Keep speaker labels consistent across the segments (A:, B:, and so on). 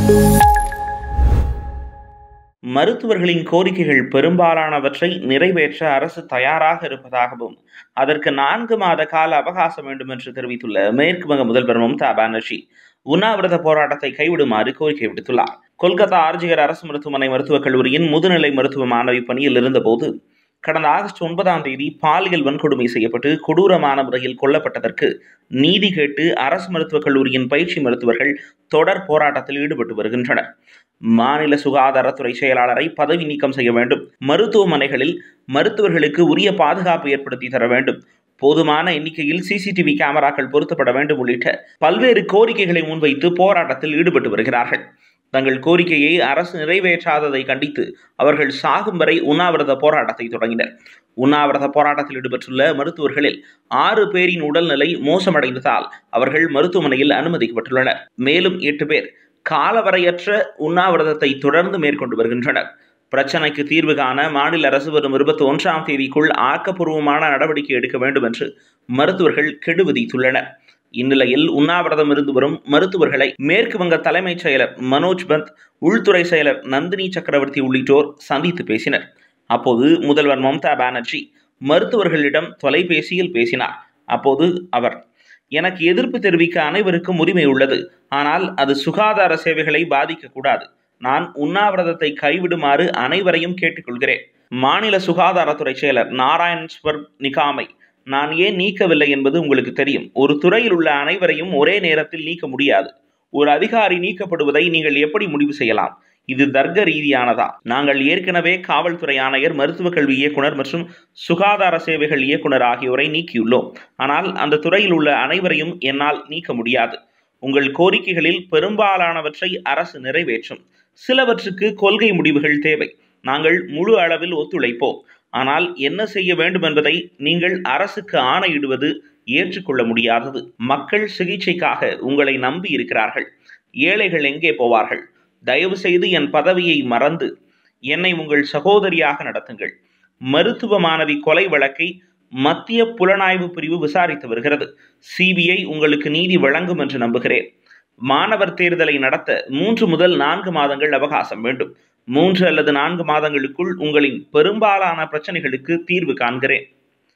A: மருத்துவர்களின் கோரிக்கைகள் பெரும்பாலானவற்றை நிறைவேற்ற அரசு தயாராக இருப்பதாகவும் அதற்கு நான்கு மாத கால அவகாசம் வேண்டும் என்று தெரிவித்துள்ள மேற்கு வங்க முதல்வர் மம்தா பானர்ஜி உண்ணாவிரத போராட்டத்தை கைவிடுமாறு கோரிக்கை விடுத்துள்ளார் கொல்கத்தா ஆர்ஜிகர் அரசு மருத்துவமனை மருத்துவக் கல்லூரியின் முதுநிலை மருத்துவ மாணவி பணியில் இருந்தபோது கடந்த ஆகஸ்ட் ஒன்பதாம் தேதி பாலியல் வன்கொடுமை செய்யப்பட்டு கொடூரமான முறையில் கொல்லப்பட்டதற்கு நீதி கேட்டு அரசு மருத்துவக் கல்லூரியின் பயிற்சி மருத்துவர்கள் தொடர் போராட்டத்தில் ஈடுபட்டு வருகின்றனர் மாநில சுகாதாரத்துறை செயலாளரை பதவி நீக்கம் செய்ய வேண்டும் மருத்துவமனைகளில் மருத்துவர்களுக்கு உரிய பாதுகாப்பு ஏற்படுத்தி தர வேண்டும் போதுமான எண்ணிக்கையில் சிசிடிவி கேமராக்கள் பொருத்தப்பட வேண்டும் உள்ளிட்ட பல்வேறு கோரிக்கைகளை முன்வைத்து போராட்டத்தில் ஈடுபட்டு வருகிறார்கள் தங்கள் கோரிக்கையை அரசு நிறைவேற்றாததை கண்டித்து அவர்கள் சாகும் வரை உண்ணாவிரத போராட்டத்தை தொடங்கினர் உண்ணாவிரத போராட்டத்தில் ஈடுபட்டுள்ள மருத்துவர்களில் ஆறு பேரின் உடல்நிலை மோசமடைந்ததால் அவர்கள் மருத்துவமனையில் அனுமதிக்கப்பட்டுள்ளனர் மேலும் எட்டு பேர் காலவரையற்ற உண்ணாவிரதத்தை தொடர்ந்து மேற்கொண்டு வருகின்றனர் பிரச்சனைக்கு தீர்வு காண மாநில அரசு வரும் இருபத்தி ஒன்றாம் தேதிக்குள் ஆக்கப்பூர்வமான நடவடிக்கை எடுக்க வேண்டும் என்று மருத்துவர்கள் கெடு விதித்துள்ளனர் இந்நிலையில் உண்ணாவிரதம் இருந்து வரும் மருத்துவர்களை மேற்கு வங்க தலைமைச் செயலர் மனோஜ் பந்த் உள்துறை செயலர் நந்தினி சக்கரவர்த்தி உள்ளிட்டோர் சந்தித்து பேசினர் அப்போது முதல்வர் மம்தா பானர்ஜி மருத்துவர்களிடம் தொலைபேசியில் பேசினார் அப்போது அவர் எனக்கு எதிர்ப்பு தெரிவிக்க அனைவருக்கும் உரிமை உள்ளது ஆனால் அது சுகாதார சேவைகளை பாதிக்கக்கூடாது நான் உண்ணாவிரதத்தை கைவிடுமாறு அனைவரையும் கேட்டுக்கொள்கிறேன் மாநில சுகாதாரத்துறை செயலர் நாராயண்ஸ்வர் நிகாமை நான் ஏன் நீக்கவில்லை என்பது உங்களுக்கு தெரியும் ஒரு துறையில் உள்ள அனைவரையும் ஒரே நேரத்தில் நீக்க முடியாது ஒரு அதிகாரி நீக்கப்படுவதை நீங்கள் எப்படி முடிவு செய்யலாம் இது தர்க்க ரீதியானதா நாங்கள் ஏற்கனவே காவல்துறை ஆணையர் மருத்துவக் கல்வி இயக்குனர் மற்றும் சுகாதார சேவைகள் இயக்குனர் ஆகியோரை நீக்கியுள்ளோம் ஆனால் அந்த துறையில் உள்ள அனைவரையும் என்னால் நீக்க முடியாது உங்கள் கோரிக்கைகளில் பெரும்பாலானவற்றை அரசு நிறைவேற்றும் சிலவற்றுக்கு கொள்கை முடிவுகள் தேவை நாங்கள் முழு அளவில் ஒத்துழைப்போம் ஆனால் என்ன செய்ய வேண்டும் என்பதை நீங்கள் அரசுக்கு ஆணையிடுவது ஏற்றுக்கொள்ள முடியாதது மக்கள் சிகிச்சைக்காக உங்களை நம்பி இருக்கிறார்கள் ஏழைகள் எங்கே போவார்கள் தயவு செய்து என் பதவியை மறந்து என்னை உங்கள் சகோதரியாக நடத்துங்கள் மருத்துவ மாணவி கொலை வழக்கை மத்திய புலனாய்வு பிரிவு விசாரித்து வருகிறது சிபிஐ உங்களுக்கு நீதி வழங்கும் என்று நம்புகிறேன் மாணவர் தேர்தலை நடத்த மூன்று முதல் நான்கு மாதங்கள் அவகாசம் வேண்டும் மூன்று அல்லது நான்கு மாதங்களுக்குள் உங்களின் பெரும்பாலான பிரச்சனைகளுக்கு தீர்வு காண்கிறேன்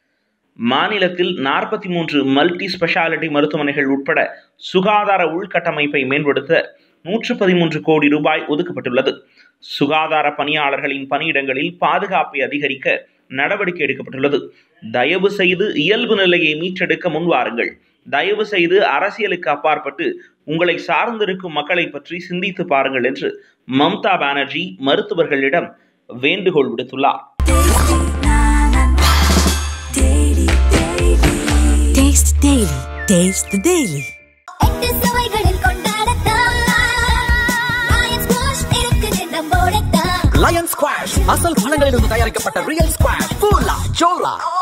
A: மாநிலத்தில் நாற்பத்தி மூன்று மல்டி ஸ்பெஷாலிட்டி மருத்துவமனைகள் உட்பட சுகாதார உள்கட்டமைப்பை மேம்படுத்த நூற்று பதிமூன்று கோடி ரூபாய் ஒதுக்கப்பட்டுள்ளது சுகாதார பணியாளர்களின் பணியிடங்களில் பாதுகாப்பை அதிகரிக்க நடவடிக்கை எடுக்கப்பட்டுள்ளது தயவு செய்து இயல்பு நிலையை மீட்டெடுக்க முன்வாருங்கள் தயவு செய்து அரசியலுக்கு அப்பாற்பட்டு உங்களை சார்ந்திருக்கும் மக்களை பற்றி சிந்தித்து பாருங்கள் என்று மம்தா பானர்ஜி மருத்துவர்களிடம் வேண்டுகோள் விடுத்துள்ளார்
B: Taste Daily. Taste the Daily.
C: எட்டு சுவைகளில் கொண்டாடத்தான் Lion Squash இருக்குது நம்மோடத்தான்
D: லயன் ஸ்குவாஷ் அசல் பழங்களிலிருந்து தயாரிக்கப்பட்ட ரியல் ஸ்குவாஷ் பூலா ஜோலா